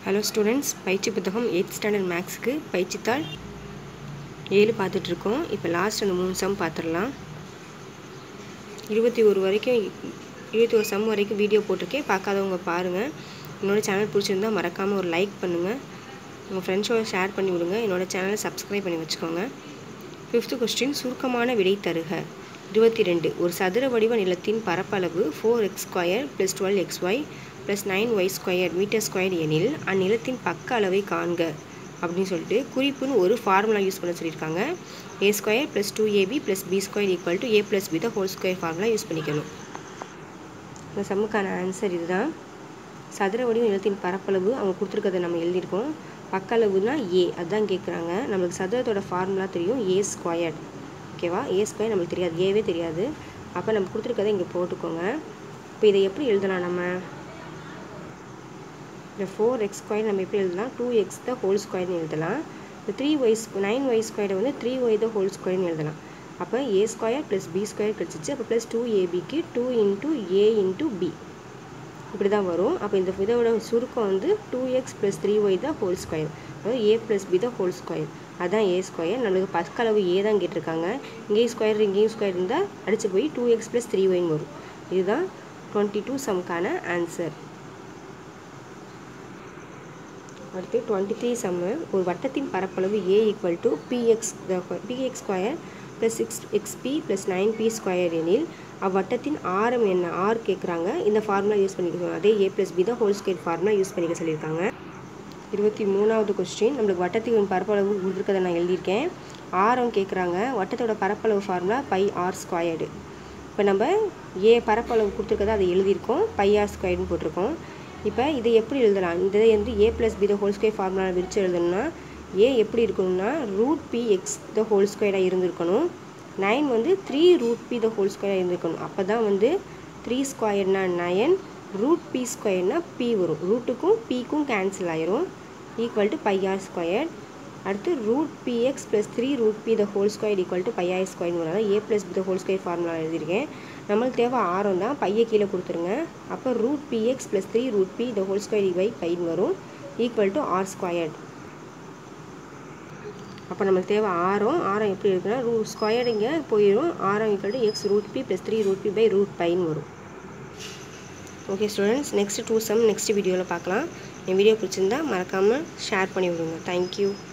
hello students பயிற்சி புத்தகம் eighth standard மேக்ஸுக்கு பயிற்சித்தாள் ஏழு பார்த்துட்ருக்கோம் இப்போ லாஸ்ட் அந்த மூணு சம் பார்த்துடலாம் இருபத்தி ஒரு வரைக்கும் இருபத்தி ஒரு சம் வரைக்கும் வீடியோ போட்டிருக்கேன் பார்க்காதவங்க பாருங்கள் என்னோடய சேனல் பிடிச்சிருந்தா மறக்காமல் ஒரு லைக் பண்ணுங்கள் உங்கள் ஃப்ரெண்ட்ஸோட ஷேர் பண்ணி விடுங்க என்னோடய சேனலை சப்ஸ்கிரைப் பண்ணி வச்சுக்கோங்க ஃபிஃப்த்து கொஸ்டின் சுருக்கமான விடை தருக இருபத்தி ரெண்டு ஒரு சதுர வடிவ நிலத்தின் பரப்பளவு four x square plus twelve x y plus nine y square metre square எனில் அந்நிலத்தின் பக்க அளவை காண்க அப்படின்னு சொல்லிட்டு குறிப்புன்னு ஒரு ஃபார்முலா யூஸ் பண்ண சொல்லியிருக்காங்க A square plus two AB plus B square equal to A plus B the whole square formula use பண்ணிக்கணும் இந்த சம்முக்கான ஆன்சர் இதுதான் சதுர வடிவ நிலத்தின் பரப்பளவு அவங்க கொடுத்துருக்கதை நம்ம எழுதியிருக்கோம் பக்க அளவுனா ஏ அதுதான் கேட்குறாங்க நம்மளுக்கு சதுரத்தோட ஃபார்முலா தெரியும் ஏ ஸ்கொயர் ஓகேவா ஏ ஸ்கொயர் நம்மளுக்கு தெரியாது ஏவே தெரியாது அப்போ நம்ம கொடுத்துருக்கதை இங்கே போட்டுக்கோங்க இப்போ இதை எப்படி எழுதலாம் நம்ம இந்த ஃபோர் எக்ஸ் ஸ்கொயர் நம்ம எப்படி எழுதலாம் டூ எக்ஸ் த ஹோல் ஸ்கொயர்னு எழுதலாம் இந்த த்ரீ ஒய் நைன் ஒய் ஸ்கொயரை வந்து த்ரீ ஒய் த ஹோல் ஸ்கொயர்னு எழுதலாம் அப்போ A square plus B square கிடச்சிச்சு அப்போ ப்ளஸ் டூ ஏபிக்கு two into A into B இப்படி தான் வரும் அப்போ இந்த இதோட சுருக்கம் வந்து two X plus three Y தான் ஹோல் ஸ்கொயர் அதாவது ஏ ப்ளஸ் பி தான் ஹோல் ஸ்கொயர் அதான் ஏ ஸ்கொயர் நம்மளுக்கு பக்களவு ஏ தான் கேட்டிருக்காங்க இங்கேயும் ஸ்கொயர் இங்கேயும் ஸ்கொயர் இருந்தால் அடித்து போய் டூ எக்ஸ் ப்ளஸ் த்ரீ ஒய்னு வரும் இதுதான் டுவெண்ட்டி டூ சம்க்கான ஆன்சர் அடுத்து டுவெண்ட்டி த்ரீ சம்மு ஒரு வட்டத்தின் பரப்பளவு A equal to PX PX square plus six XP plus nine P square எனில் அவ்வட்டத்தின் ஆரம் என்ன ஆர் கேட்குறாங்க இந்த ஃபார்முலா யூஸ் பண்ணிக்க அதே ஏ ப்ளஸ் பி தான் ஹோல் ஸ்கொயர் ஃபார்முலா யூஸ் பண்ணிக்க சொல்லியிருக்காங்க இருபத்தி மூணாவது கொஸ்டின் நம்மளுக்கு வட்டத்தின் பரப்பளவு கொடுத்துருக்கதை நான் எழுதியிருக்கேன் ஆரம் கேட்குறாங்க வட்டத்தோட பரப்பளவு ஃபார்முலா பை ஆர் ஸ்கொயர்டு இப்போ நம்ம ஏ பரப்பளவு கொடுத்துருக்கதை அதை எழுதியிருக்கோம் பை ஆர் ஸ்கொயர்டுன்னு போட்டிருக்கோம் இப்போ இதை எப்படி எழுதலாம் இந்த இதை வந்து A plus B the whole square formula விரித்து எழுதணும்னா ஏ எப்படி இருக்கணும்னா root P X the whole ஸ்கொயராக இருந்திருக்கணும் நைன் வந்து three root P the whole ஸ்கொயராக இருந்திருக்கணும் அப்போ தான் வந்து த்ரீ ஸ்கொயர்னா நயன் ரூட் பி ஸ்கொயர்னா பி வரும் ரூட்டுக்கும் பிக்கும் கேன்சல் ஆயிரும் equal to pi R square அடுத்து root PX plus three root P the whole square equal to pi R ஸ்கொயர்னு வரும் அதாவது A plus B the whole square formula எழுதியிருக்கேன் நம்மளுக்கு தேவை ஆரம் தான் பையை கீழே கொடுத்துருங்க அப்போ root PX plus three root P the whole square pi பைன்னு வரும் ஈக்குவல் டு ஆர் ஸ்கொயர்ட் அப்போ நம்மளுக்கு தேவை ஆரம் ஆரம் எப்படி இருக்குன்னா ரூ ஸ்கொயர் இங்கே போயிடும் ஆரம் equal to X root P plus three root P pi root பைன்னு வரும் okay students next two sum next வீடியோவில் பார்க்கலாம் என் வீடியோ பிடிச்சிருந்தா மறக்காமல் ஷேர் பண்ணி விடுங்க தேங்க்யூ